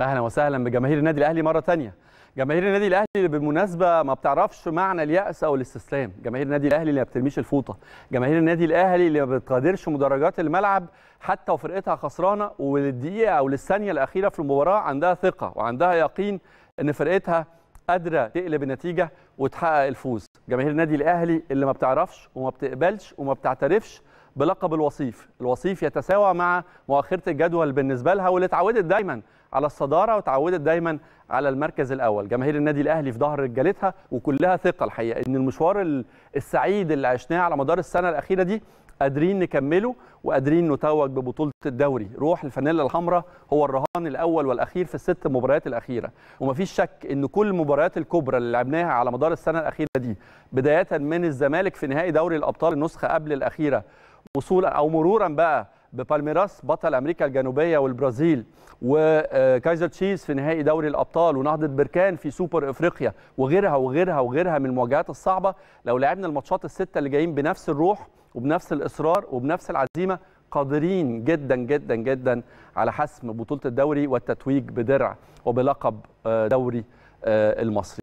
اهلا وسهلا بجماهير النادي الاهلي مره ثانيه جماهير النادي الاهلي اللي بالمناسبه ما بتعرفش معنى اليأس او الاستسلام جماهير النادي الاهلي اللي ما بترميش الفوطه جماهير النادي الاهلي اللي ما بتقدرش مدرجات الملعب حتى وفرقتها خسرانه وللدقيقه او للثانيه الاخيره في المباراه عندها ثقه وعندها يقين ان فرقتها قادره تقلب النتيجه وتحقق الفوز جماهير النادي الاهلي اللي ما بتعرفش وما بتقبلش وما بتعترفش بلقب الوصيف الوصيف يتساوى مع مؤخره الجدول بالنسبه لها واللي اتعودت دايما على الصداره وتعودت دايما على المركز الاول جماهير النادي الاهلي في ظهر رجالتها وكلها ثقه الحقيقه ان المشوار السعيد اللي عشناه على مدار السنه الاخيره دي قادرين نكمله وقادرين نتوج ببطوله الدوري روح الفانيلا الحمراء هو الرهان الاول والاخير في الست مباريات الاخيره ومفيش شك ان كل المباريات الكبرى اللي لعبناها على مدار السنه الاخيره دي بدايه من الزمالك في نهائي دوري الابطال النسخه قبل الاخيره وصولا او مرورا بقى ببالميراس بطل امريكا الجنوبيه والبرازيل وكايزر تشيز في نهائي دوري الابطال ونهضه بركان في سوبر افريقيا وغيرها وغيرها وغيرها من المواجهات الصعبه لو لعبنا الماتشات السته اللي جايين بنفس الروح وبنفس الاصرار وبنفس العزيمه قادرين جدا جدا جدا على حسم بطوله الدوري والتتويج بدرع وبلقب دوري المصري